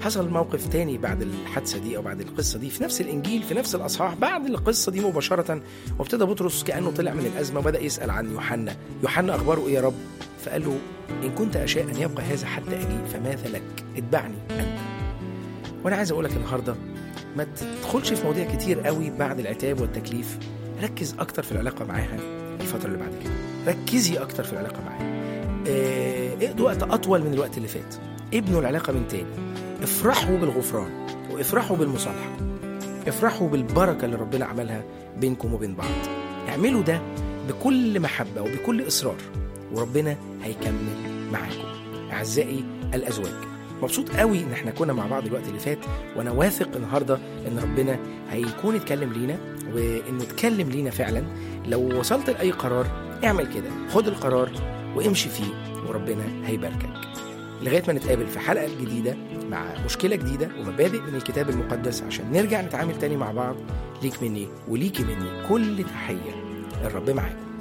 حصل موقف تاني بعد الحادثه دي او بعد القصه دي في نفس الانجيل في نفس الاصحاح بعد القصه دي مباشره وابتدى بطرس كانه طلع من الازمه وبدا يسال عن يوحنا يوحنا اخباره ايه يا رب فقال له ان كنت اشاء ان يبقى هذا حتى اجيب فماذا لك اتبعني انت وانا عايز اقول لك النهارده ما تدخلش في مواضيع كتير قوي بعد العتاب والتكليف ركز اكتر في العلاقه معاها الفتره اللي بعد كده ركزي اكتر في العلاقه معاها آه، اقضوا وقت اطول من الوقت اللي فات ابنوا العلاقه من تاني افرحوا بالغفران وافرحوا بالمصالحه افرحوا بالبركه اللي ربنا عملها بينكم وبين بعض اعملوا ده بكل محبه وبكل اصرار وربنا هيكمل معاكم اعزائي الازواج مبسوط قوي ان احنا كنا مع بعض الوقت اللي فات وانا واثق النهارده ان ربنا هيكون اتكلم لينا وانه اتكلم لينا فعلا لو وصلت لاي قرار اعمل كده خد القرار وامشي فيه وربنا هيباركك لغايه ما نتقابل في حلقه جديده مع مشكله جديده ومبادئ من الكتاب المقدس عشان نرجع نتعامل تاني مع بعض ليك مني وليكي مني كل تحيه الرب معاكم